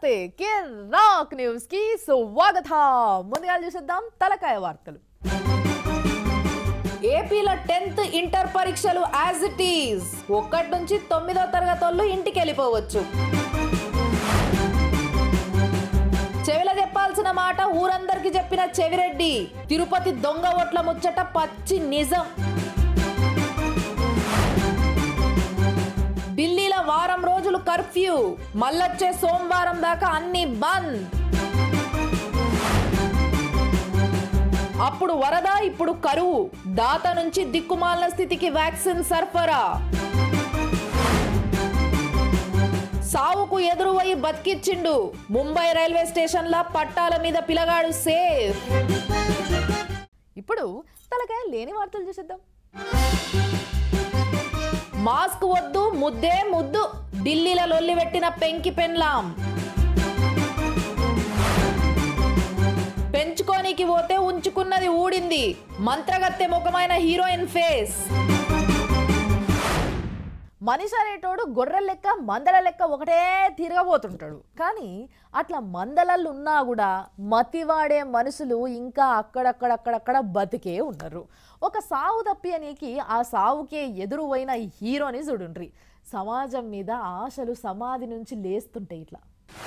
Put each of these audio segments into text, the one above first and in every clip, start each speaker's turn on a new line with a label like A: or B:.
A: నమస్తే కే rock news కి స్వాగతం ముందుగా చూసేద్దాం తలకాయ వార్తలు ఏపీలో టెన్త్ ఇంటర్ పరీక్షలు యాజ్ ఇట్ ఈజ్ ఒక్కటి నుంచి తొమ్మిదో తరగతి వాళ్ళు ఇంటికి వెళ్ళిపోవచ్చు చెవిల చెప్పాల్సిన మాట ఊరందరికి చెప్పిన చెవిరెడ్డి తిరుపతి దొంగ ఓట్ల ముచ్చట పచ్చి నిజం ఢిల్లీలో వారం రోజులు కర్ఫ్యూ మళ్ళొచ్చే సోమవారం దాకా అన్ని బంద్ అప్పుడు వరద ఇప్పుడు కరువు దాత నుంచి దిక్కుమాలిన స్థితికి వ్యాక్సిన్ సరఫరా సావుకు ఎదురువై బతికిచ్చిండు ముంబై రైల్వే స్టేషన్ల పట్టాల మీద పిలగాడు సేఫ్ ఇప్పుడు తలకాయ లేని వార్తలు చూసేద్దాం మాస్క్ వద్దు ముద్దే ముద్దు ఢిల్లీలో లొల్లి పెట్టిన పెంకి పెన్లాం పెంచుకోనికి పోతే ఉంచుకున్నది ఊడింది మంత్రగత్తె ముఖమైన హీరోయిన్ ఫేస్ మనిషి అనేటోడు గొర్రెల లెక్క మందల లెక్క ఒకటే తిరగబోతుంటాడు కానీ అట్లా మందలల్లో ఉన్నా కూడా మతివాడే మనుషులు ఇంకా అక్కడక్కడక్కడక్కడ బతికే ఉన్నారు ఒక సావు తప్పియనికి ఆ సావుకే ఎదురువైన ఈ హీరోని చూడుండ్రి సమాజం మీద ఆశలు సమాధి నుంచి లేస్తుంటాయి ఇట్లా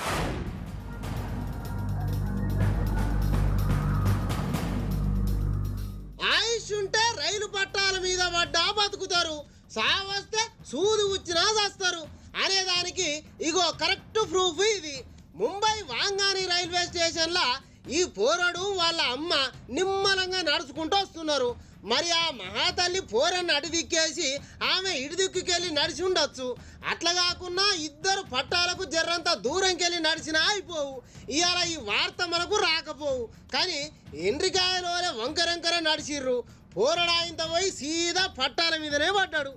B: ఆయుష్ ఉంటే రైలు పట్టాల మీద పడ్డా బతుకుతారు సావస్తే సూది ఉచ్చినా చేస్తారు అనేదానికి ఇగో కరెక్ట్ ప్రూఫ్ ఇది ముంబై వాంగాని రైల్వే స్టేషన్లో ఈ పోరడు వాళ్ళ అమ్మ నిమ్మలంగా నడుచుకుంటూ వస్తున్నారు మరి ఆ మహాతల్లి పోరన్ని అటు దిక్కేసి ఆమె ఇటు దిక్కుకెళ్ళి నడిచి ఉండొచ్చు అట్లా కాకుండా ఇద్దరు పట్టాలకు జర్రంత దూరంకెళ్ళి నడిచినా అయిపోవు ఇవాళ ఈ వార్త మనకు రాకపోవు కానీ ఎండ్రికాయలోనే వంకరంకర నడిచిర్రు పోరడాయింత పోయి సీదా పట్టాల మీదనే పడ్డాడు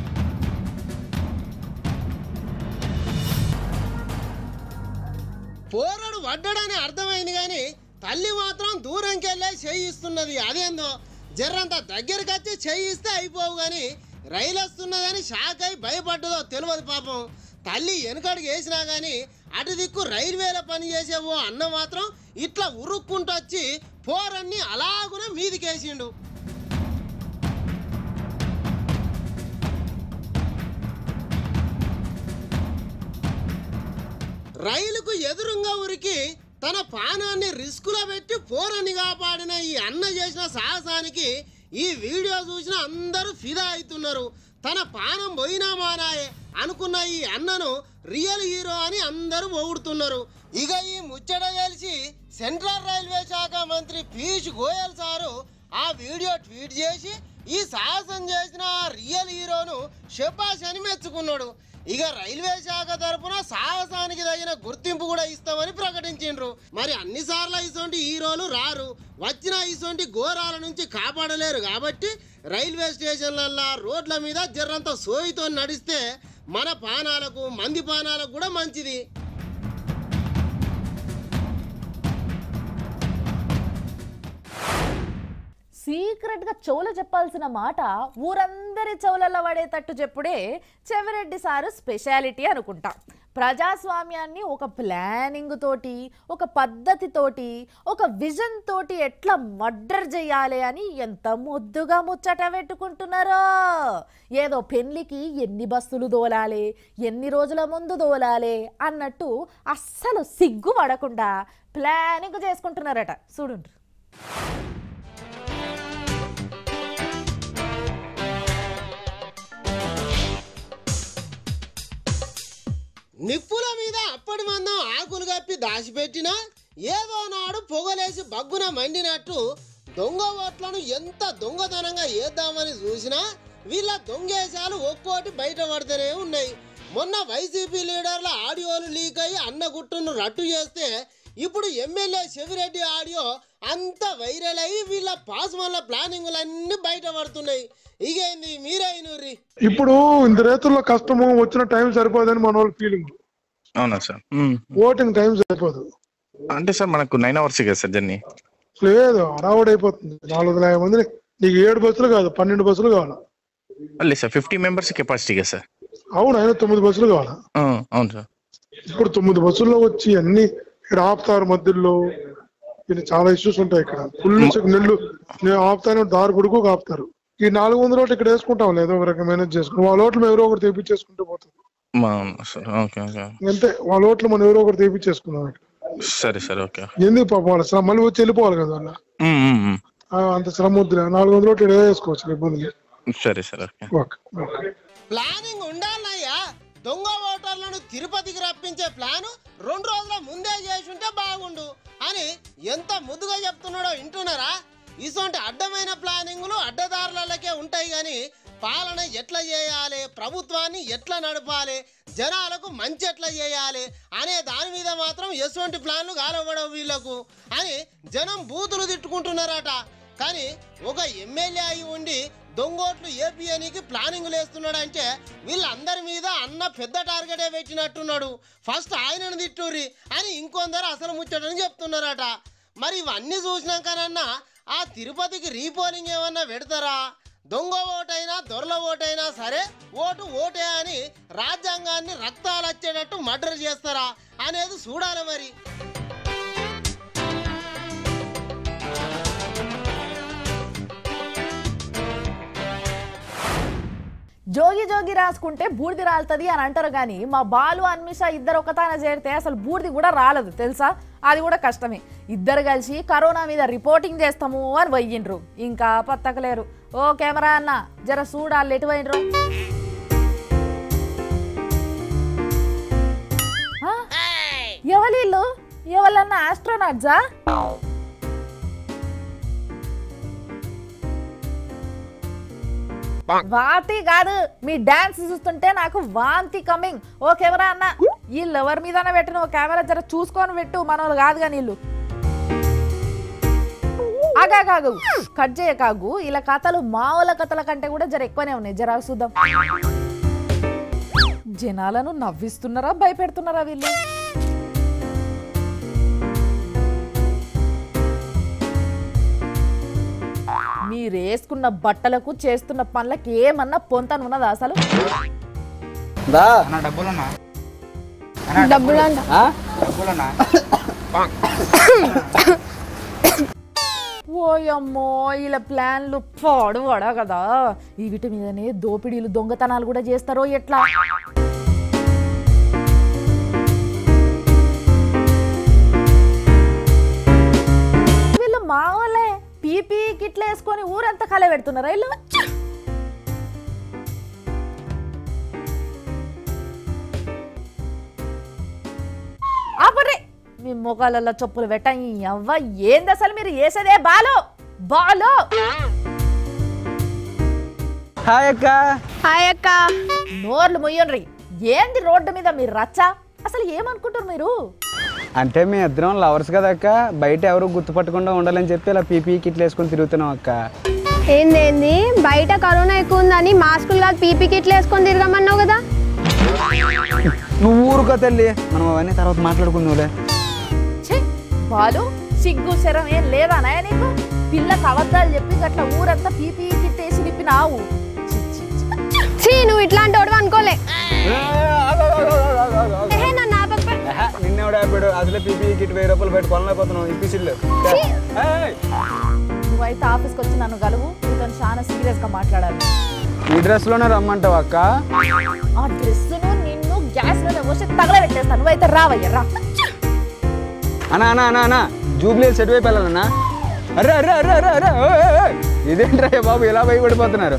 B: పోరడు పడ్డాడని అర్థమైంది కానీ తల్లి మాత్రం దూరంకెళ్ళే చేయిస్తున్నది అదేందో జర్రంత దగ్గరికి వచ్చి చేయిస్తే అయిపోవు కానీ రైలు వస్తున్నదని షాక్ అయి భయపడ్డదో తెలియదు పాపం తల్లి వెనకడికి వేసినా కానీ అటు దిక్కు రైల్వేలో పని చేసే ఓ అన్న మాత్రం ఇట్లా ఉరుక్కుంటూ వచ్చి పోరన్ని అలాగున మీదికేసిండు రైలుకు ఎదురుగా ఉరికి తన పానాన్ని రిస్కులో పెట్టి పోరని కాపాడిన ఈ అన్న చేసిన సాహసానికి ఈ వీడియో చూసిన అందరూ ఫిదా అవుతున్నారు తన పానం పోయినా మానాయే అనుకున్న ఈ అన్నను రియల్ హీరో అని అందరూ పొగుడుతున్నారు ఇక ఈ ముచ్చట తెలిసి సెంట్రల్ రైల్వే శాఖ మంత్రి పీయూష్ గోయల్ సారు ఆ వీడియో ట్వీట్ చేసి ఈ సాహసం చేసిన ఆ రియల్ హీరోను షబాష్ అని మెచ్చుకున్నాడు ఇక రైల్వే శాఖ తరపున సాహసానికి తగిన గుర్తింపు కూడా ఇస్తామని ప్రకటించిండ్రు మరి అన్ని సార్లు ఇటువంటి హీరోలు రారు వచ్చిన ఇటువంటి ఘోరాల నుంచి కాపాడలేరు కాబట్టి రైల్వే స్టేషన్లల్లో రోడ్ల మీద జర్రంత సోయితో నడిస్తే మన పానాలకు మంది పానాలకు కూడా మంచిది
A: సీక్రెట్ గా చెవులు చెప్పాల్సిన మాట ఊరందరి చెవులలో పడేటట్టు చెప్పుడే చెవిరెడ్డి సారు స్పెషాలిటీ అనుకుంటా ప్రజాస్వామ్యాన్ని ఒక ప్లానింగ్ తోటి ఒక పద్ధతితోటి ఒక విజన్ తోటి ఎట్లా మర్డర్ చేయాలి అని ఎంత ముద్దుగా ముచ్చట పెట్టుకుంటున్నారో ఏదో పెళ్లికి ఎన్ని బస్సులు దోలాలి ఎన్ని రోజుల ముందు దోలాలి అన్నట్టు అస్సలు సిగ్గు పడకుండా ప్లానింగ్ చేసుకుంటున్నారట చూడుండ్రు
B: నిప్పుల మీద అప్పటి మందం ఆకులు కప్పి దాచిపెట్టినా ఏదో నాడు పొగలేసి బగ్గున మండినట్టు దొంగ ఓట్లను ఎంత దొంగతనంగా వేద్దామని చూసినా వీళ్ళ దొంగేశాలు ఒక్కోటి బయటపడుతూనే ఉన్నాయి మొన్న వైసీపీ లీడర్ల ఆడియోలు లీక్ అయ్యి అన్న గుట్టును రట్టు చేస్తే ఇప్పుడు ఎమ్మెల్యే శివిరెడ్డి ఆడియో అంత వైరల్ అయ్యి వీళ్ళ పాస్మన్ల ప్లానింగ్లన్నీ బయటపడుతున్నాయి ఇగేంది మీరే నూరి
C: ఇప్పుడు ఇంత రైతుల్లో కష్టము వచ్చిన టైం సరిపోదని మన వాళ్ళ ఫీలింగ్
D: అవునా సార్ మ్మ్.
C: ఓటింగ్ టైం సరిపోదు
D: అంటే సార్ మనకు నైన్ అవర్స్ కదా సార్ జర్నీ
C: లేదు హడావుడి అయిపోతుంది నాలుగు వందల యాభై మంది నీకు ఏడు బస్సులు కాదు పన్నెండు బస్సులు కావాలా
D: లేదు సార్ ఫిఫ్టీ మెంబర్స్ కెపాసిటీ కదా సార్
C: అవును అయినా తొమ్మిది బస్సులు కావాలా
D: ఆ, అవును సార్
C: ఇప్పుడు తొమ్మిది బస్సుల్లో వచ్చి అన్ని ఇక్కడ ఆపుతారు మధ్యలో ఇది చాలా ఇష్యూస్ ఉంటాయి ఇక్కడ ఫుల్ నెల్లు నేను ఆపుతాను దారి పొడుగు ఆపుతారు ఈ నాలుగు వందల ఓట్లు ఇక్కడ వేసుకుంటాం లేదో ఒక రకం మేనేజ్ చేసుకుని వాళ్ళ ఓట్లు ఎవరో ఒకరు తెప్పించేసుకుంటూ పోతుంది
D: అవునా సార్ ఓకే ఓకే
C: అంతే వాళ్ళ ఓట్లు మనం ఎవరో ఒకరు తెప్పించేసుకున్నాం ఇక్కడ
D: సరే సరే ఓకే
C: ఎందుకు పాపం వాళ్ళ శ్రమ మళ్ళీ వచ్చి వెళ్ళిపోవాలి కదా వాళ్ళ
D: ఉమ్, ఉమ్, ఉమ్.
C: ఆ, అంత శ్రమ వద్దులే నాలుగు వందల ఓట్లు ఇక్కడ వేసుకోవచ్చు ఇబ్బంది లేదు.
D: సరే సరే ఓకే
C: ఓకే ఓకే
B: ప్లానింగ్ ఉండాలయ్యా దొంగ ఓటర్లను తిరుపతికి రప్పించే ప్లాను రెండు రోజుల ముందే చేసుంటే బాగుండు అని ఎంత ముద్దుగా చెప్తున్నాడో వింటున్నారా ఇటువంటి అడ్డమైన ప్లానింగ్లు అడ్డదారులకే ఉంటాయి కానీ పాలన ఎట్లా చేయాలి ప్రభుత్వాన్ని ఎట్లా నడపాలి జనాలకు మంచి ఎట్లా చేయాలి అనే దాని మీద మాత్రం ఎటువంటి ప్లాన్లు కాలవడవు వీళ్ళకు అని జనం బూతులు తిట్టుకుంటున్నారట కానీ ఒక ఎమ్మెల్యే అయి ఉండి దొంగోట్లు ఏపీఎనికి ప్లానింగ్ వేస్తున్నాడంటే వీళ్ళందరి మీద అన్న పెద్ద టార్గెటే పెట్టినట్టున్నాడు ఫస్ట్ ఆయనను తిట్టుర్రి అని ఇంకొందరు అసలు ముచ్చటని చెప్తున్నారట మరి ఇవన్నీ చూసినాకనన్నా ఆ తిరుపతికి రీపోలింగ్ ఏమన్నా పెడతారా దొంగ ఓటైనా దొరల ఓటైనా సరే ఓటు ఓటే అని రాజ్యాంగాన్ని రక్తాలు వచ్చేటట్టు మర్డర్ చేస్తారా అనేది చూడాలి మరి
A: జోగి జోగి రాసుకుంటే బూడిది రాలుతుంది అని అంటారు కానీ మా బాలు అన్మిష ఇద్దరు ఒకతాన చేరితే అసలు బూడిది కూడా రాలదు తెలుసా అది కూడా కష్టమే ఇద్దరు కలిసి కరోనా మీద రిపోర్టింగ్ చేస్తాము అని పోయిండ్రు ఇంకా పత్తకలేరు ఓ కెమెరా అన్న జర చూడాలి ఎటు పోయిండ్రు ఆ? ఎవలీళ్ళు ఎవరన్నా ఆస్ట్రోనాట్సా వాంతి కాదు మీ డాన్స్ చూస్తుంటే నాకు వాంతి కమింగ్ ఓ కెమెరా అన్న వీళ్ళు ఎవరి మీద పెట్టిన ఓ కెమెరా జర చూసుకొని పెట్టు మనోళ్ళు కాదు కానీ వీళ్ళు ఆగాగాగు కట్ చేయకాగు ఇలా కథలు మావుల కథల కంటే కూడా జర ఎక్కువనే ఉన్నాయి జర చూద్దాం జనాలను నవ్విస్తున్నారా భయపెడుతున్నారా వీళ్ళు మీరు వేసుకున్న బట్టలకు చేస్తున్న పనులకు ఏమన్నా పొంతన ఉన్నదా అసలు
E: దా
F: డబ్బులున్నా
G: డబ్బులంట
E: ఆ?
F: డబ్బులున్నా
A: ఓయమ్మో ఇలా ప్లాన్లు పాడు పడా కదా ఈ వీటి మీదనే దోపిడీలు దొంగతనాలు కూడా చేస్తారో ఎట్లా వీళ్ళు మావలే పీపీ కిట్లు వేసుకొని ఊరంతా కల పెడుతున్నారా వీళ్ళు ఆపరే మీ మొగాలలో చెప్పులు పెట్టండి అవ్వ ఏంది అసలు మీరు వేసేదే బాలో బాలో
E: హాయ్ అక్క
G: హాయ్ అక్క
A: నోర్లు మొయ్యండ్రి ఏంది రోడ్డు మీద మీరు రచ్చ అసలు ఏమనుకుంటారు మీరు
E: అంటే మీ ఇద్దరం లవర్స్ కదా అక్క బయట ఎవరు గుర్తుపట్టకుండా ఉండాలని చెప్పి ఇలా పీపీ కిట్లు వేసుకొని తిరుగుతున్నాం అక్క
G: ఏందేంది బయట కరోనా ఎక్కువ ఉందని మాస్కులు కాదు పీపీ కిట్లు వేసుకొని తిరగమన్నావు కదా
E: నువ్వు ఊరుకో తల్లి మనం అవన్నీ తర్వాత మాట్లాడుకుందాంలే
A: ఛీ బాలు సిగ్గు శరం ఏం లేదా నాయ నీకు పిల్లకి అబద్ధాలు చెప్పి గట్ల ఊరంతా పీపీ కిట్టేసి నిప్పినావు ఛీ, ఛీ, ఛీ.
G: ఛీ నువ్వు ఇట్లాంటి వాడు అనుకోలే ఏహే, నన్ను ఆపకు.
E: నిన్నెవడు ఆపాడు అసలే పీపీ కిట్ వెయ్యి రూపాయలు పెట్టి కొనలేకపోతున్నావు ఇప్పిసిల్లు
A: నువ్వైతే ఆఫీస్కి వచ్చి నన్ను గలువు నీతో చాలా సీరియస్గా మాట్లాడాలి
E: ఈ డ్రెస్లోనే రమ్మంటావు అక్క
A: ఆ డ్రెస్సును నిన్ను గ్యాస్లోనే పోసి తగలబెట్టేస్తాను నువ్వైతే రావయ్యా రా
E: అన్నా అన్నా అన్నా అన్నా జూబ్లీ సెట్ వైపు వెళ్ళాలన్నా అరే అరే అరే అరే అరే ఓయ్, ఓయ్, ఓయ్. ఇదేంట్రా బాబు ఇలా భయపడిపోతున్నారు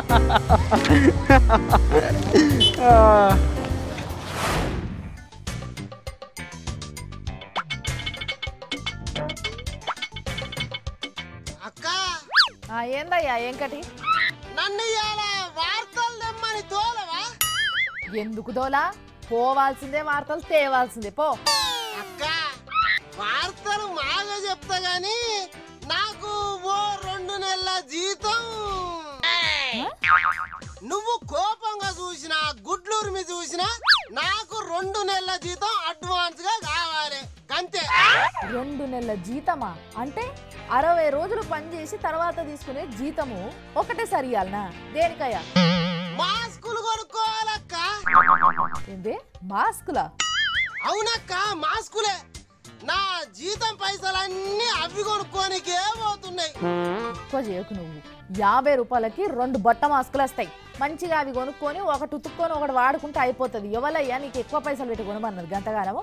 E: ఆ.
B: అక్క
A: ఆ, ఏందయ్యా ఏంకటి
B: నన్ను ఇవాళ వార్తలు తెమ్మని తోలవా
A: ఎందుకు దోలా పోవాల్సిందే వార్తలు తేవాల్సిందే పో
B: అక్క వార్తలు మాగా చెప్తా గాని నాకు ఓ రెండు నెలల జీతం నువ్వు కోపంగా చూసినా గుడ్లూరు మీద చూసినా నాకు రెండు నెలల జీతం అడ్వాన్స్ గా కావాలి అంతే
A: రెండు నెలల జీతమా అంటే అరవై రోజులు పనిచేసి తర్వాత తీసుకునే జీతము ఒకటే సరియాలనా దేనికయ్యా
B: మాస్కులు కొనుక్కోవాలక్క
A: ఏంది మాస్కులా
B: అవునక్క మాస్కులే నా జీతం పైసలన్నీ అవి కొనుక్కోనికే పోతున్నాయి
A: ఎక్కువ చేయకు నువ్వు యాభై రూపాయలకి రెండు బట్ట మాస్కులు వస్తాయి మంచిగా అవి కొనుక్కొని ఒకటి ఉతుక్కొని ఒకటి వాడుకుంటే అయిపోతుంది ఎవలయ్యా నీకు ఎక్కువ పైసలు పెట్టి కొనమన్నది గంటగానము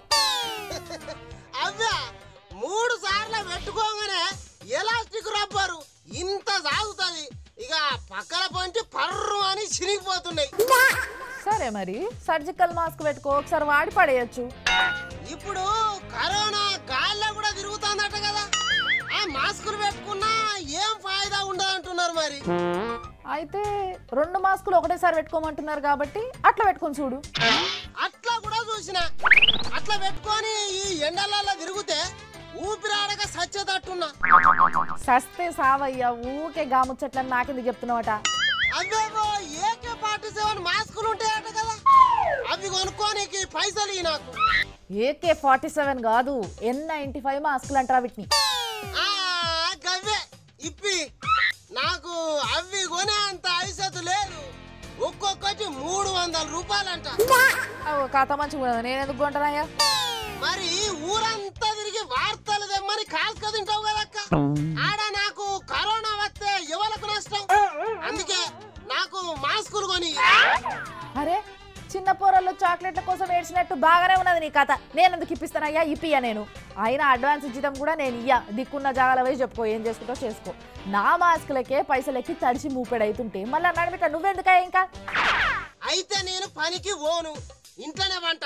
B: అవ్వా మూడు సార్లు పెట్టుకోగానే ఎలాస్టిక్ రబ్బరు ఇంత సాగుతుంది ఇక పక్కన పొంచి పర్రు అని చినిగిపోతున్నాయి
A: సరే మరి సర్జికల్ మాస్క్ పెట్టుకో ఒకసారి వాడి పడేయచ్చు
B: ఇప్పుడు కరోనా గాల్లో కూడా తిరుగుతుందట కదా ఆ మాస్కులు పెట్టుకున్నా ఏం ఫాయిదా ఉండదు అంటున్నారు మరి
A: అయితే రెండు మాస్కులు ఒకటేసారి పెట్టుకోమంటున్నారు కాబట్టి అట్లా పెట్టుకొని చూడు
B: అట్లా కూడా చూసిన అట్లా పెట్టుకొని ఈ ఎండలలో తిరిగితే ఊపిరాడక సచ్చేటట్టున్నా
A: సస్తే సావయ్యా ఊకే గాముచ్చట్లని నాకెందుకు చెప్తున్నావట
B: అవేవో ఏకే ఫార్టీ సెవెన్ మాస్కులు ఉంటాయట కదా అవి కొనుక్కోనికి పైసలు ఇయ్యి నాకు
A: ఏకే ఫార్టీ సెవెన్ కాదు ఎన్ నైన్టీ ఫైవ్ మాస్కులు అంటారా వీటిని
B: ఆ, గవ్వే ఇప్పి నాకు అవి కొనే అంత ఐసతు లేదు ఒక్కొక్కటి మూడు వందల రూపాయలంట
A: అవు కథ మంచిగా ఉన్నది. నేను ఎందుకు కొంటానయ్యా
B: మరి ఊరంతా తిరిగి వార్తలు తెమ్మని కాల్క తింటావు కదక్క ఆడ నాకు కరోనా వస్తే ఎవరికి నష్టం అందుకే నాకు మాస్కులు కొని
A: అరే చిన్న పోరల్లో చాక్లెట్ల కోసం ఏడ్చినట్టు బాగానే ఉన్నది నీ కథ నేను ఎందుకు ఇప్పిస్తానయ్యా ఇప్పియ్యా నేను అయినా అడ్వాన్స్ జీతం కూడా నేను ఇయ్యా దిక్కున్న జాగాల పోయి చెప్పుకో ఏం చేసుకుంటావు చేసుకో నా మాస్కులకే పైసలకి తడిసి మూపెడైతుంటే మళ్ళీ నడిమిట నువ్వెందుకయ్యా ఇంకా
B: అయితే నేను పనికి పోను ఇంట్లోనే వంట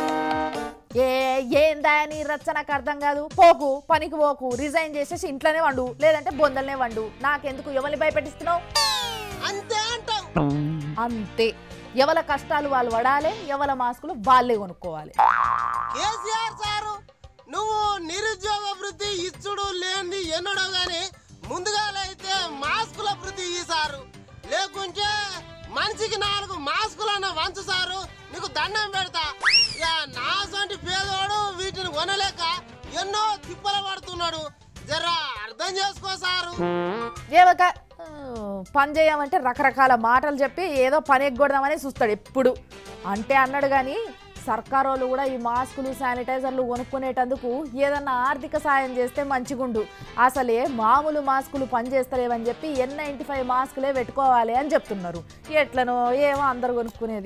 A: ఏ ఏందా నీ రచ్చ నాకు అర్థం కాదు పోకు పనికి పోకు రిజైన్ చేసేసి ఇంట్లోనే వండు లేదంటే బొందలనే వండు నాకెందుకు ఎవరిని భయపెట్టిస్తున్నావు
B: అంతే అంటావు
A: అంతే ఎవల కష్టాలు వాళ్ళు పడాలి ఎవల మాస్కులు వాళ్ళే కొనుక్కోవాలి
B: కేసీఆర్ సారు నువ్వు నిరుద్యోగ వృత్తి ఇచ్చుడు లేనిది ఎన్నడో గాని ముందుగా అయితే మాస్కుల వృత్తి ఈ సారు లేకుంటే మనిషికి నాలుగు మాస్కులన్న వంచు సారు నీకు దండం పెడతా ఇక నా సొంటి పేదోడు వీటిని కొనలేక ఎన్నో తిప్పలు పడుతున్నాడు జరా అర్థం చేసుకో సారు
A: ఏవక ఆ, పని చేయమంటే రకరకాల మాటలు చెప్పి ఏదో పని ఎగ్గొడదామని చూస్తాడు ఎప్పుడు అంటే అన్నాడు కానీ సర్కార్ వాళ్ళు కూడా ఈ మాస్కులు శానిటైజర్లు కొనుక్కునేటందుకు ఏదన్నా ఆర్థిక సాయం చేస్తే మంచిగుండు అసలే మామూలు మాస్కులు పనిచేస్తలేవని చెప్పి ఎన్ నైంటీ ఫైవ్ మాస్కులే పెట్టుకోవాలి అని చెప్తున్నారు ఎట్లనో ఏమో అందరు కొనుక్కునేది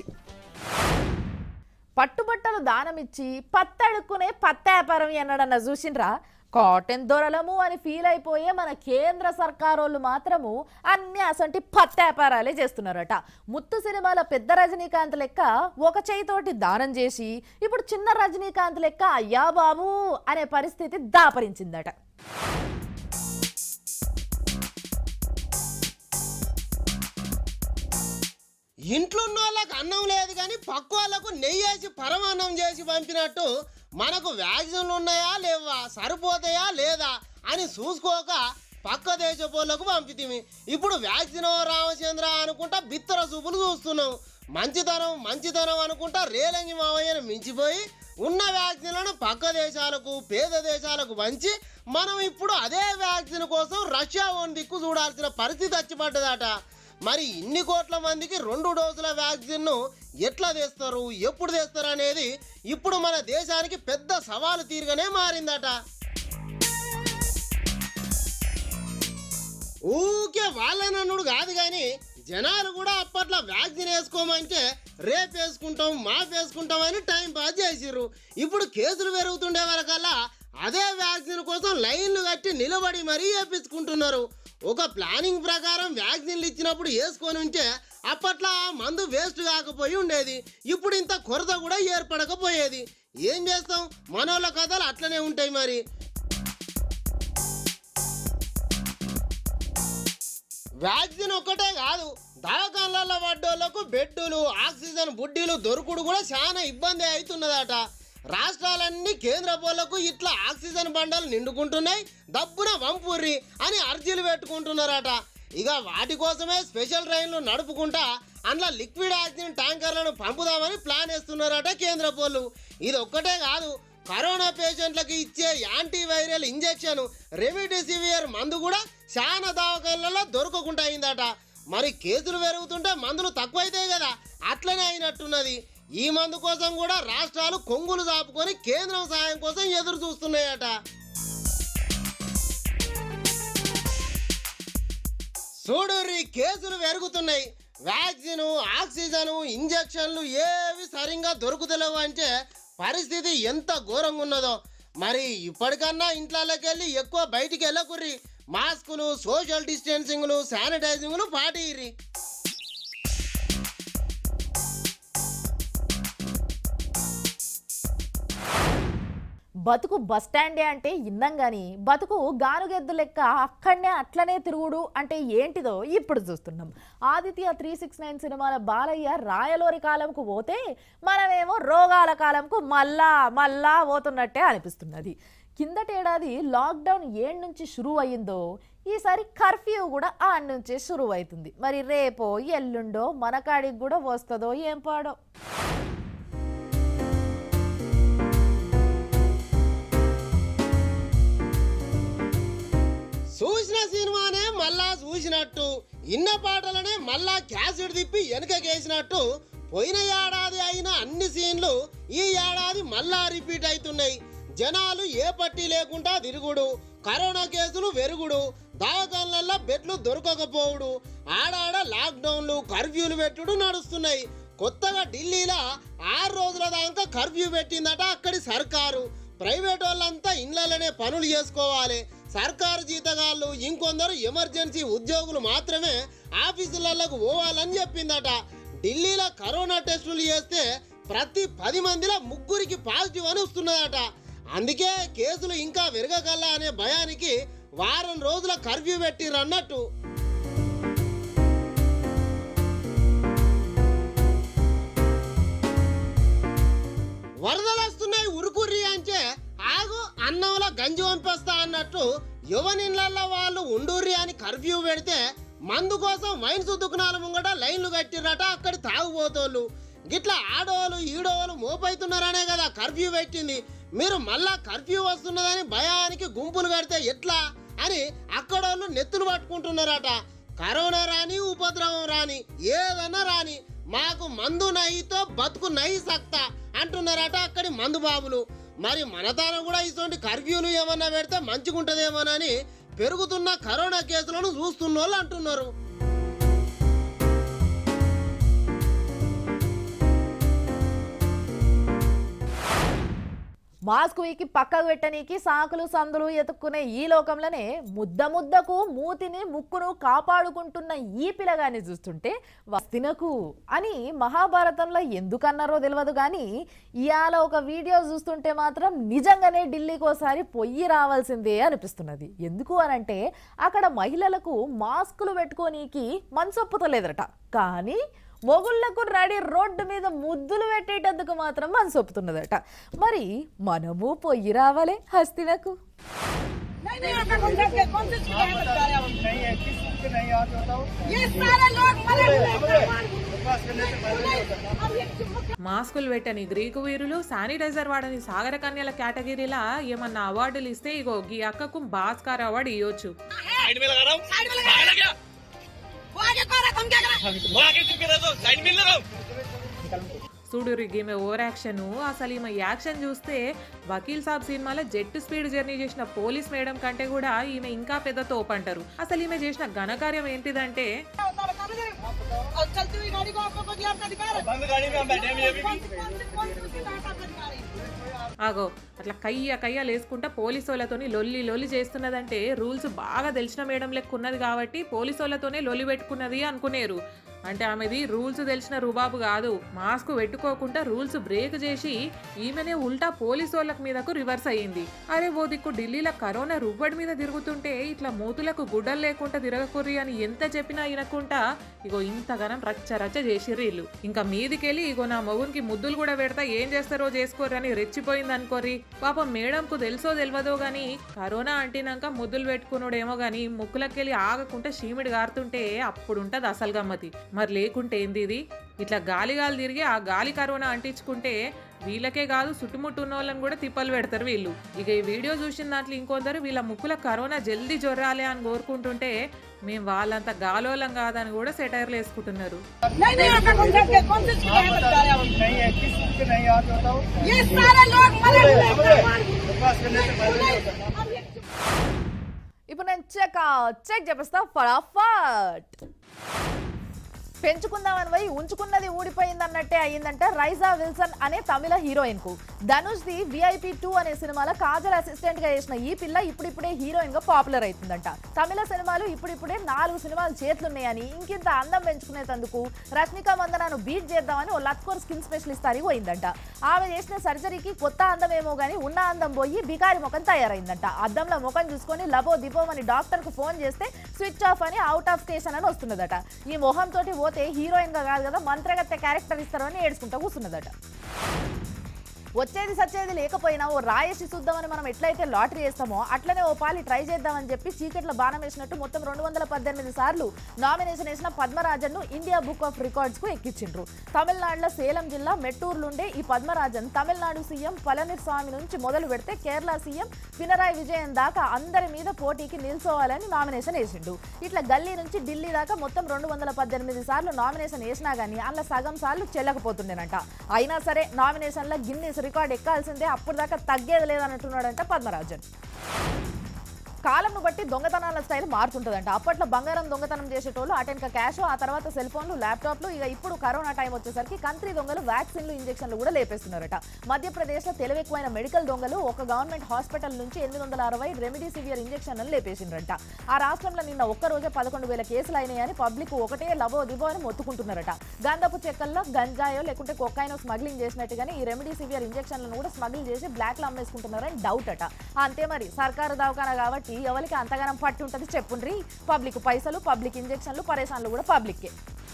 A: పట్టుబట్టలు దానమిచ్చి పత్తడుక్కునే పత్త వ్యాపారం ఎన్నడన్నా చూసిండ్రా కాటన్ దొరలము అని ఫీల్ అయిపోయే మన కేంద్ర సర్కారోళ్ళు మాత్రము అన్ని అసంటి పత్త వ్యాపారాలే చేస్తున్నారట ముత్తు సినిమాల పెద్ద రజనీకాంత్ లెక్క ఒక చేయితోటి దానం చేసి ఇప్పుడు చిన్న రజనీకాంత్ లెక్క అయ్యా బాబు అనే పరిస్థితి దాపరించిందట
B: ఇంట్లో ఉన్న వాళ్ళకి అన్నం లేదు కానీ పక్క వాళ్ళకు నెయ్యి వేసి పరమాన్నం చేసి పంపినట్టు మనకు వ్యాక్సిన్లు ఉన్నాయా లేవా సరిపోతాయా లేదా అని చూసుకోక పక్క దేశపోళ్ళకు పంపితిమి ఇప్పుడు వ్యాక్సిన్ రామచంద్ర అనుకుంటా బిత్తర చూపులు చూస్తున్నాం మంచితనం మంచితనం అనుకుంటా రేలంగి మావయ్యను మించిపోయి ఉన్న వ్యాక్సిన్లను పక్క దేశాలకు పేద దేశాలకు పంచి మనం ఇప్పుడు అదే వ్యాక్సిన్ కోసం రష్యా ఓన్ దిక్కు చూడాల్సిన పరిస్థితి వచ్చిపడ్డదట మరి ఇన్ని కోట్ల మందికి రెండు డోసుల వ్యాక్సిన్ను ఎట్లా తెస్తారు ఎప్పుడు తెస్తారు అనేది ఇప్పుడు మన దేశానికి పెద్ద సవాలు తీరుగానే మారిందట ఊకే వాళ్ళనన్నుడు కాదు కానీ జనాలు కూడా అప్పట్లో వ్యాక్సిన్ వేసుకోమంటే రేపు వేసుకుంటాం మాపు వేసుకుంటాం అని టైం పాస్ చేసిర్రు ఇప్పుడు కేసులు పెరుగుతుండే వరకల్లా అదే వ్యాక్సిన్ కోసం లైన్లు కట్టి నిలబడి మరీ వేపించుకుంటున్నారు ఒక ప్లానింగ్ ప్రకారం వ్యాక్సిన్లు ఇచ్చినప్పుడు వేసుకొని ఉంటే అప్పట్లో ఆ మందు వేస్ట్ కాకపోయి ఉండేది ఇప్పుడు ఇంత కొరత కూడా ఏర్పడకపోయేది ఏం చేస్తాం మనోళ్ళ కథలు అట్లనే ఉంటాయి మరి వ్యాక్సిన్ ఒక్కటే కాదు దవాఖాన్లలో పడ్డోళ్లకు బెడ్డులు ఆక్సిజన్ బుడ్డీలు దొరుకుడు కూడా చాలా ఇబ్బంది అవుతున్నదట రాష్ట్రాలన్నీ కేంద్ర పోలకు ఇట్లా ఆక్సిజన్ బండలు నిండుకుంటున్నాయి దబ్బున వంపుర్రి అని అర్జీలు పెట్టుకుంటున్నారట ఇక వాటి కోసమే స్పెషల్ ట్రైన్లు నడుపుకుంటా అందులో లిక్విడ్ ఆక్సిజన్ ట్యాంకర్లను పంపుదామని ప్లాన్ వేస్తున్నారట కేంద్ర పోలు ఇది ఒక్కటే కాదు కరోనా పేషెంట్లకు ఇచ్చే యాంటీవైరల్ ఇంజెక్షన్ రెమిడిసివియర్ మందు కూడా చాలా దవాఖాన్లలో దొరకకుండా అయిందట మరి కేసులు పెరుగుతుంటే మందులు తక్కువైతాయి కదా అట్లనే అయినట్టున్నది ఈ మందు కోసం కూడా రాష్ట్రాలు కొంగులు చాపుకొని కేంద్రం సాయం కోసం ఎదురు చూస్తున్నాయట చూడుర్రి కేసులు పెరుగుతున్నాయి వ్యాక్సిన్ ఆక్సిజన్ ఇంజక్షన్లు ఏవి సరిగ్గా దొరుకుతలేవు అంటే పరిస్థితి ఎంత ఘోరంగా ఉన్నదో మరి ఇప్పటికన్నా ఇంట్లోకి వెళ్ళి ఎక్కువ బయటికి వెళ్ళకుర్రి మాస్కులు సోషల్ డిస్టెన్సింగ్లు శానిటైజింగ్లు పాటిర్రి
A: బతుకు బస్ స్టాండే అంటే ఇందాం గాని బతుకు గానుగెద్దు లెక్క అక్కడనే అట్లనే తిరుగుడు అంటే ఏంటిదో ఇప్పుడు చూస్తున్నాం ఆదిత్య త్రీ సిక్స్ నైన్ సినిమాల బాలయ్య రాయలోరి కాలంకు పోతే మనమేమో రోగాల కాలంకు మళ్ళా మళ్ళా పోతున్నట్టే అనిపిస్తున్నది కిందటేడాది లాక్డౌన్ ఏడు నుంచి షురువు అయ్యిందో ఈసారి కర్ఫ్యూ కూడా ఆ నుంచే షురువు అవుతుంది మరి రేపో ఎల్లుండో మన కాడికి కూడా వస్తుందో ఏం పాడో
B: చూసిన సినిమానే మళ్ళా చూసినట్టు ఇన్న పాటలనే మళ్ళా క్యాసెట్ తిప్పి వెనకకేసినట్టు పోయిన ఏడాది అయిన అన్ని సీన్లు ఈ ఏడాది మళ్ళా రిపీట్ అవుతున్నాయి జనాలు ఏ పట్టి లేకుండా తిరుగుడు కరోనా కేసులు వెరుగుడు దవాఖాన్లల్లో బెడ్లు దొరకకపోవుడు ఆడాడ లాక్డౌన్లు కర్ఫ్యూలు పెట్టుడు నడుస్తున్నాయి కొత్తగా ఢిల్లీలో ఆరు రోజుల దాకా కర్ఫ్యూ పెట్టిందట అక్కడి సర్కారు ప్రైవేట్ వాళ్ళంతా ఇండ్లలోనే పనులు చేసుకోవాలి సర్కారు జీతగాళ్ళు ఇంకొందరు ఎమర్జెన్సీ ఉద్యోగులు మాత్రమే ఆఫీసులకు పోవాలని చెప్పిందట ఢిల్లీలో కరోనా టెస్టులు చేస్తే ప్రతి పది మందిలో ముగ్గురికి పాజిటివ్ అని వస్తున్నదట అందుకే కేసులు ఇంకా విరగగల్లా అనే భయానికి వారం రోజుల కర్ఫ్యూ పెట్టిర్రు అన్నట్టు వరదలు వస్తున్నాయి ఉరుకుర్రి అంటే ఆగు అన్నంలో గంజి పంపిస్తా అన్నట్టు యువనిళ్ళల్లో వాళ్ళు ఉండుర్రి అని కర్ఫ్యూ పెడితే మందు కోసం వైన్స్ దుకాణాల ముంగట లైన్లు కట్టిరట అక్కడి తాగుబోతోళ్ళు గిట్లా ఆడోళ్ళు ఈడోళ్ళు మోపైతున్నారనే కదా కర్ఫ్యూ పెట్టింది మీరు మళ్ళా కర్ఫ్యూ వస్తున్నదని భయానికి గుంపులు కడితే ఎట్లా అని అక్కడోళ్ళు నెత్తులు పట్టుకుంటున్నారట కరోనా రాని ఉపద్రవం రాని ఏదన్నా రాని మాకు మందు నయ్యితో బతుకు నయ్యి సక్తా అంటున్నారట అక్కడి మందు బాబులు మరి మన తాను కూడా ఇటువంటి కర్ఫ్యూలు ఏమన్నా పెడితే మంచిగుంటదేమోనని పెరుగుతున్న కరోనా కేసులను చూస్తున్న వాళ్ళు అంటున్నారు
A: మాస్క్ వీకి పక్కకు పెట్టనీకి సాకులు సందులు ఎతుక్కునే ఈ లోకంలోనే ముద్ద ముద్దకు మూతిని ముక్కును కాపాడుకుంటున్న ఈ పిల్లగాన్ని చూస్తుంటే వస్తినకు అని మహాభారతంలో ఎందుకన్నారో తెలియదు కానీ ఇవాళ ఒక వీడియో చూస్తుంటే మాత్రం నిజంగానే ఢిల్లీకి ఒకసారి పొయ్యి రావాల్సిందే అనిపిస్తున్నది ఎందుకు అనంటే అక్కడ మహిళలకు మాస్కులు పెట్టుకోనీకి మనసొప్పుతలేదట కానీ మొగుళ్లకు రెడీ రోడ్డు మీద ముద్దులు పెట్టేటందుకు మాత్రం మనసు ఒప్పుతున్నదట మరి మనము పొయ్యి రావాలి హస్తినకు
F: नहीं नहीं आता कौन सा कौन सी शिकायत बता रहे हैं नहीं है किस को नहीं आता बताओ ये सारे लोग मरे हुए अब ये चुप
H: మాస్కులు పెట్టని గ్రీకు వీరులు శానిటైజర్ వాడని సాగర కన్యల కేటగిరీలా ఏమన్నా అవార్డులు ఇస్తే ఇగో ఈ అక్కకు భాస్కర్ అవార్డు ఇవ్వచ్చు
F: साइड में लगा क्या वो आगे कौन है तुम क्या कर रहे हो
H: చూడు ఈమె ఓవర్ యాక్షన్ అసలు ఈమె యాక్షన్ చూస్తే వకీల్ సాబ్ సినిమాలో జెట్ స్పీడ్ జర్నీ చేసిన పోలీస్ మేడం కంటే కూడా ఈమె ఇంకా పెద్ద తోపు అంటారు అసలు ఈమె చేసిన ఘనకార్యం ఏంటిదంటే
F: और चलती हुई गाड़ी को आपको कोई आपका अधिकार है बंद गाड़ी में हम बैठे हैं अभी कौन सी कौन सी शिकायत आपका अधिकार है
H: ఆగో అట్లా కయ్య కయ్య లేసుకుంటా పోలీసు వాళ్ళతోని లొల్లి లొల్లి చేస్తున్నదంటే రూల్స్ బాగా తెలిసిన మేడం లెక్క ఉన్నది కాబట్టి పోలీసు వాళ్ళతోనే లొల్లి పెట్టుకున్నది అనుకునేరు అంటే ఆమెది రూల్స్ తెలిసిన రుబాబు కాదు మాస్క్ పెట్టుకోకుండా రూల్స్ బ్రేక్ చేసి ఈమెనే ఉల్టా పోలీసు వాళ్ళకి మీదకు రివర్స్ అయ్యింది అరే ఓ దిక్కు ఢిల్లీలో కరోనా రువ్వడి మీద తిరుగుతుంటే ఇట్లా మూతులకు గుడ్డలు లేకుండా తిరగకుర్రి అని ఎంత చెప్పినా వినకుండా ఇగో ఇంతగానం రచ్చ రచ్చ చేసిర్రు వీళ్ళు ఇంకా మీదికెళ్ళి ఇగో నా మొగునికి ముద్దులు కూడా పెడతా ఏం చేస్తారో చేసుకోర్రి అని రెచ్చిపోయింది అనుకోర్రి పాపం మేడంకు తెలుసో తెలియదో గాని కరోనా అంటినాక ముద్దులు పెట్టుకున్నాడేమో గాని ముక్కులకెళ్ళి ఆగకుండా చీమిడి గారుతుంటే అప్పుడు ఉంటది అసలు గమ్మతి మరి లేకుంటే ఏంది ఇది ఇట్లా గాలి గాలి తిరిగి ఆ గాలి కరోనా అంటించుకుంటే వీళ్ళకే కాదు చుట్టుముట్టు ఉన్న వాళ్ళని కూడా తిప్పలు పెడతారు వీళ్ళు ఇక ఈ వీడియో చూసిన దాంట్లో ఇంకొందరు వీళ్ళ ముక్కుల కరోనా జల్దీ జొర్రాలి అని కోరుకుంటుంటే మేము వాళ్ళంత గాలోలం కాదని కూడా సెటైర్లు వేసుకుంటున్నారు
F: नहीं नहीं आपका कौन सा कौन सा चीज है बता रहे हैं नहीं है किस चीज के नहीं याद बताओ ये सारे लोग मरे हुए हैं
A: ఇప్పుడు నేను చెక్ చెక్ చెప్పేస్తా ఫటాఫట్ పెంచుకుందామని పోయి ఉంచుకున్నది ఊడిపోయింది అన్నట్టే అయ్యిందంట రైజా విల్సన్ అనే తమిళ హీరోయిన్ కు ధనుష్ ది విఐపి టూ అనే సినిమాలో కాజల్ అసిస్టెంట్ గా చేసిన ఈ పిల్ల ఇప్పుడిప్పుడే హీరోయిన్ గా పాపులర్ అవుతుందంట తమిళ సినిమాలు ఇప్పుడిప్పుడే నాలుగు సినిమాలు చేతులున్నాయని ఇంకింత అందం పెంచుకునేందుకు రష్మిక మందనాను బీట్ చేద్దామని ఓ లత్కోర్ స్కిన్ స్పెషలిస్ట్ అడిగి పోయిందంట ఆమె చేసిన సర్జరీకి కొత్త అందం ఏమో గానీ ఉన్న అందం పోయి బికారి ముఖం తయారైందంట అద్దంలో ముఖం చూసుకొని లబో దిపోమని డాక్టర్ కు ఫోన్ చేస్తే స్విచ్ ఆఫ్ అని అవుట్ ఆఫ్ స్టేషన్ అని వస్తున్నదట ఈ మొహం తోటి పోతే హీరోయిన్ గా కాదు కదా మంత్రగత్తె క్యారెక్టర్ ఇస్తారు అని ఏడ్చుకుంటూ కూర్చున్నదట వచ్చేది సచ్చేది లేకపోయినా ఓ రాయేసి చూద్దామని మనం ఎట్లయితే లాటరీ వేస్తామో అట్లనే ఓ పాలి ట్రై చేద్దామని చెప్పి చీకట్ల బాణం వేసినట్టు మొత్తం రెండు వందల పద్దెనిమిది సార్లు నామినేషన్ వేసిన పద్మరాజన్ ను ఇండియా బుక్ ఆఫ్ రికార్డ్స్ కు ఎక్కించిండ్రు తమిళనాడులో సేలం జిల్లా మెట్టూరులుండే ఈ పద్మరాజన్ తమిళనాడు సీఎం పళనిస్వామి నుంచి మొదలు పెడితే కేరళ సీఎం పినరాయి విజయన్ దాకా అందరి మీద పోటీకి నిల్చోవాలని నామినేషన్ వేసిండు ఇట్లా గల్లీ నుంచి ఢిల్లీ దాకా మొత్తం రెండు వందల పద్దెనిమిది సార్లు నామినేషన్ వేసినా గానీ అందులో సగం సార్లు చెల్లకపోతుండేనంట అయినా సరే నామినేషన్లో గిన్నీస్ రికార్డ్ ఎక్కాల్సిందే అప్పుడు దాకా తగ్గేది లేదన్నట్టున్నాడంట పద్మరాజన్ కాలంను బట్టి దొంగతనాల స్టైల్ మారుతుంటుందంట అప్పట్లో బంగారం దొంగతనం చేసేటోళ్ళు అటెన్క క్యాష్ ఆ తర్వాత సెల్ ఫోన్లు ల్యాప్టాప్లు ఇక ఇప్పుడు కరోనా టైం వచ్చేసరికి కంట్రీ దొంగలు వ్యాక్సిన్లు ఇంజెక్షన్లు కూడా లేపేస్తున్నారట మధ్యప్రదేశ్లో తెలివెక్కువైన మెడికల్ దొంగలు ఒక గవర్నమెంట్ హాస్పిటల్ నుంచి ఎనిమిది వందల అరవై రెమిడిసివియర్ ఇంజెక్షన్లు లేపేసిండ్రంట ఆ రాష్ట్రంలో నిన్న ఒక్క రోజే పదకొండు వేల కేసులు అయినాయని పబ్లిక్ ఒకటే లవో దివో అని మొత్తుకుంటున్నారట గంధపు చెక్కల్లో గంజాయో లేకుంటే కొక్కాయినో స్మగ్లింగ్ చేసినట్టుగానే ఈ రెమిడిసివియర్ ఇంజెక్షన్లను కూడా స్మగ్లింగ్ చేసి బ్లాక్ లో అమ్మేసుకుంటున్నారని డౌట్ అట అంతే మరి సర్కారు దవాఖానా కాబట్టి ఎవరికి అంతగానం పట్టి ఉంటుంది చెప్పుండ్రి పబ్లిక్ పైసలు పబ్లిక్ ఇంజెక్షన్లు పరేషాన్లు కూడా పబ్లిక్కే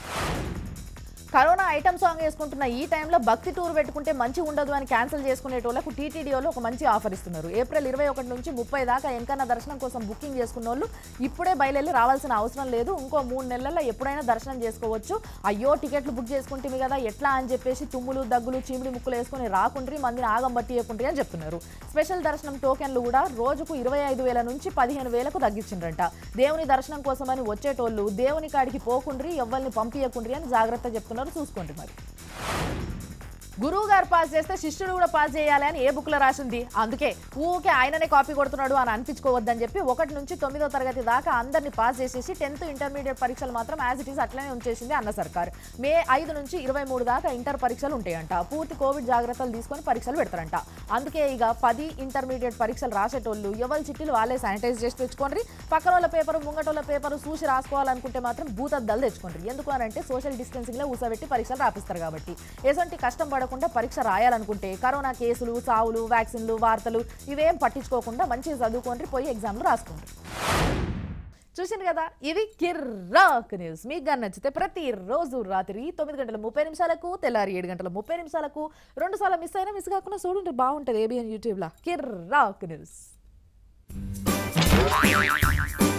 A: కరోనా ఐటమ్ సాంగ్ వేసుకుంటున్న ఈ టైంలో భక్తి టూర్ పెట్టుకుంటే మంచి ఉండదు అని క్యాన్సిల్ చేసుకునేటోళ్ళకు టీటీడీలో ఒక మంచి ఆఫర్ ఇస్తున్నారు ఏప్రిల్ ఇరవై ఒకటి నుంచి ముప్పై దాకా ఎంకన్నా దర్శనం కోసం బుకింగ్ చేసుకున్న వాళ్ళు ఇప్పుడే బయలుదేరి రావాల్సిన అవసరం లేదు ఇంకో మూడు నెలల్లో ఎప్పుడైనా దర్శనం చేసుకోవచ్చు అయ్యో టికెట్లు బుక్ చేసుకుంటే కదా ఎట్లా అని చెప్పేసి తుమ్ములు దగ్గులు చీమిడి ముక్కులు వేసుకొని రాకుండ్రి మందిని ఆగం బట్టి ఇవ్వకుండ్రి అని చెప్తున్నారు స్పెషల్ దర్శనం టోకెన్లు కూడా రోజుకు ఇరవై ఐదు వేల నుంచి పదిహేను వేలకు తగ్గించిండ్రంట దేవుని దర్శనం కోసమని వచ్చేటోళ్ళు దేవుని కాడికి పోకుండ్రి ఎవ్వరిని పంపించకుండ్రి అని జాగ్రత్త చెప్తున్నారు చూసుకోండి మరి గురువు గారు పాస్ చేస్తే శిష్యుడు కూడా పాస్ చేయాలి అని ఏ బుక్ లో రాసింది అందుకే ఊకే ఆయననే కాపీ కొడుతున్నాడు అని అనిపించుకోవద్దని చెప్పి ఒకటి నుంచి తొమ్మిదో తరగతి దాకా అందరిని పాస్ చేసేసి టెన్త్ ఇంటర్మీడియట్ పరీక్షలు మాత్రం యాజ్ ఇట్ ఈస్ అట్లనే ఉంచేసింది అన్న సర్కార్ మే ఐదు నుంచి ఇరవై మూడు దాకా ఇంటర్ పరీక్షలు ఉంటాయంట పూర్తి కోవిడ్ జాగ్రత్తలు తీసుకొని పరీక్షలు పెడతారంట అందుకే ఇక పది ఇంటర్మీడియట్ పరీక్షలు రాసేటోళ్ళు ఎవరి చిట్టీలు వాళ్ళే శానిటైజ్ చేసి తెచ్చుకోండి పక్కన వాళ్ళ పేపరు ముంగటోళ్ళ పేపరు చూసి రాసుకోవాలనుకుంటే మాత్రం భూతద్దాలు తెచ్చుకోండి ఎందుకు అని అంటే సోషల్ డిస్టెన్సింగ్ లో ఊసబెట్టి పరీక్షలు రాపిస్తారు కాబట్టి ఎటువంటి కష్టం పడకుండా పరీక్ష రాయాలనుకుంటే కరోనా కేసులు చావులు వ్యాక్సిన్లు వార్తలు ఇవేం పట్టించుకోకుండా మంచిగా చదువుకోండి పోయి ఎగ్జామ్లు రాసుకోండి చూసింది కదా ఇది కిర్రాక్ న్యూస్ మీకు కానీ నచ్చితే ప్రతిరోజు రాత్రి తొమ్మిది గంటల ముప్పై నిమిషాలకు తెల్లారి ఏడు గంటల ముప్పై నిమిషాలకు రెండు సార్లు మిస్ అయినా మిస్ కాకుండా చూడండి బాగుంటుంది ఏబిఎన్ యూట్యూబ్లో కిర్రాక్ న్యూస్